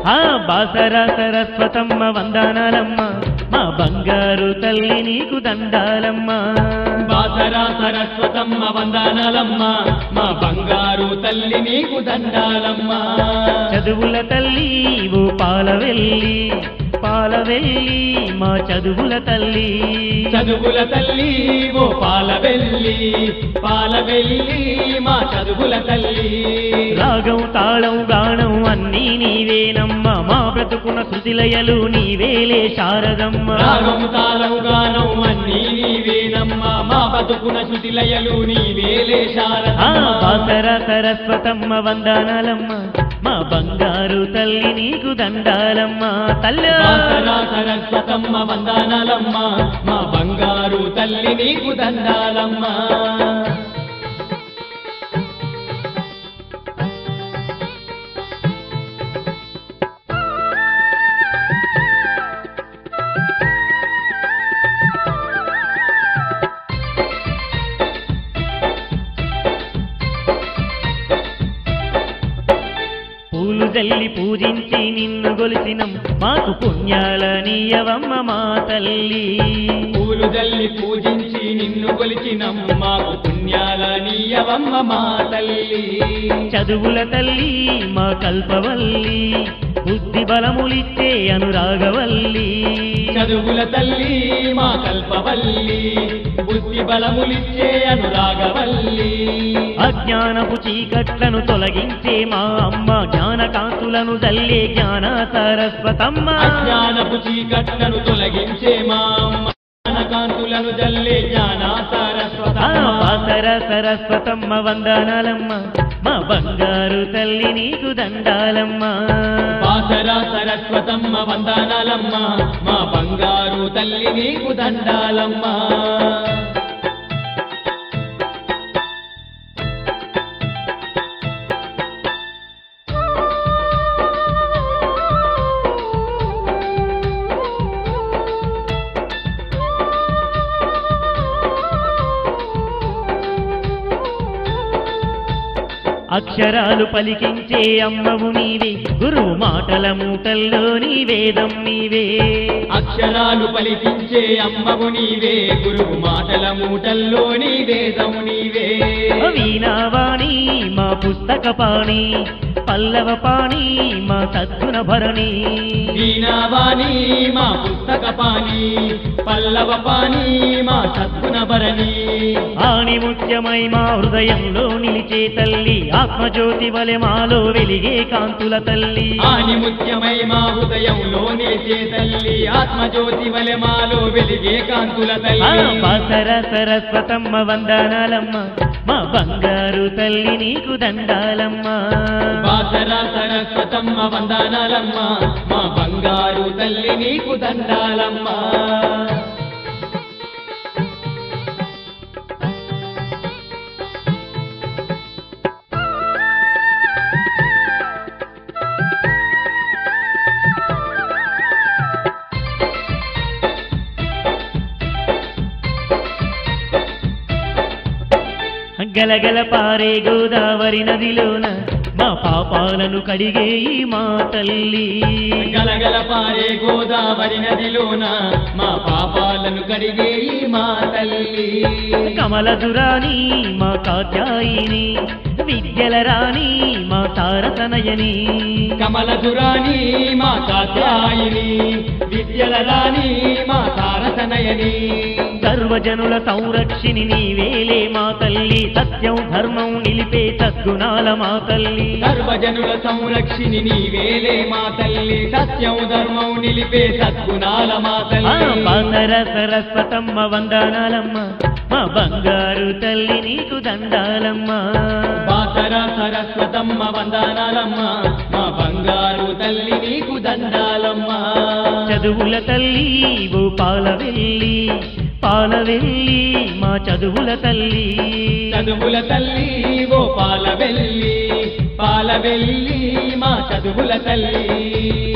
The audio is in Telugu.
ఆ బాసరా సరస్వతమ్మ వందనాలమ్మ మా బంగారు తల్లి నీకు దండాలమ్మ బాసరా సరస్వతమ్మ వందనాలమ్మ మా బంగారు తల్లి నీకు దండాలమ్మ చదువుల తల్లి ఓ పాలవెల్లి పాలవెల్లి మా చదువుల తల్లి చదువుల తల్లి ఓ పాలవెల్లి పాలవెల్లి మా చదువుల తల్లి రాగం తాళం గానం అన్నీ నీవేనమ్మ మా బ్రతుకున శృతిలయలు నీవేలే శారదమ్మ రాగం తాళం గానం అన్నీ నీవేనమ్మ మా బతుకున శృతిలయలు నీవేలే ఆ శారదమ్మ బాసర సరస్వతమ్మ వందనాలమ్మ మా బంగారు తల్లి నీకు దండాలమ్మ తల్లి బాసరా సరస్వతమ్మ వందనాలమ్మ మా బంగారు తల్లి నీకు దండాలమ్మ పూలు జల్లి పూజించి నిన్ను గొలిసినం మాకు పుణ్యాల నీయవమ్మ మా తల్లి పూలు జల్లి పూజించి నిన్ను కొలిచినం మాకు పుణ్యాల నీయవమ్మ మా తల్లి చదువుల తల్లి మా కల్పవల్లి బుద్ధి బలములిచ్చే అనురాగవల్లి చదువుల తల్లి మా కల్పవల్లి బుద్ధి బలములిచ్చే అనురాగవల్లి అజ్ఞానపు చీకట్లను తొలగించే మా అమ్మ జ్ఞానకాంతులను జల్లే జ్ఞాన సరస్వతమ్మ అజ్ఞానపు చీకట్లను తొలగించే మా అమ్మ జ్ఞానకాంతులను జల్లే జ్ఞాన ఆ సరస్వతమ్మ బాసర సరస్వతమ్మ వందనాలమ్మ మా బంగారు తల్లి నీకు దండాలమ్మ బాసరా సరస్వతమ్మ వందనాలమ్మ మా బంగారు తల్లి నీకు దండాలమ్మ అక్షరాలు పలికించే అమ్మవు నీవే గురువు మాటల మూటల్లో నీ వేదం నీవే అక్షరాలు పలికించే అమ్మవు నీవే గురువు మాటల మూటల్లో నీ వేదము నీవే వీణావాణి మా పుస్తక పాణి పల్లవ పాణి మా సద్గుణ భరణి వీణావాణి మా పుస్తక పాని పల్లవ పాని మా సద్గుణ భరణి ఆణిముత్యమై మా హృదయంలో నిలిచే తల్లి ఆత్మజ్యోతి వలె మాలో వెలిగే కాంతుల తల్లి ఆని ముత్యమై మా హృదయంలో నిలిచే తల్లి ఆత్మజ్యోతి వలె మాలో వెలిగే కాంతుల ఆ తల్లి బాసర సరస్వతమ్మ వందనాలమ్మ మా బంగారు తల్లి నీకు దండాలమ్మ బాసరా సరస్వతమ్మ వందనాలమ్మ మా బంగారు తల్లి నీకు దండాలమ్మ గలగల పారే గోదావరి నదిలోన మా పాపాలను కడిగే ఈ మా తల్లి గలగల పారే గోదావరి నదిలోన మా పాపాలను కడిగే ఈ మా తల్లి కమలదురాని మా కాత్యాయిని విద్యల రాణి మా తారతనయని కమలధురాని మా కాత్యాయిని విద్యల రాణి మా తారతనయని సర్వజనుల సంరక్షిణి నీవేలే మా తల్లి సత్యం ధర్మం నిలిపే సద్గుణాల మా తల్లి సర్వజనుల సంరక్షిణి నీవేలే మా తల్లి సత్యం ధర్మం నిలిపే సద్గుణాల మా ఆ తల్లి బాసర సరస్వతమ్మ వందనాలమ్మ మా బంగారు తల్లి నీకు దండాలమ్మ బాసర సరస్వతమ్మ వందనాలమ్మ మా బంగారు తల్లి నీకు దండాలమ్మ చదువుల తల్లి ఓ పాలవెల్లి పాలవెల్లి మా చదువుల తల్లి చదువుల తల్లి ఓ పాలవెల్లి పాలవెల్లి మా చదువుల తల్లి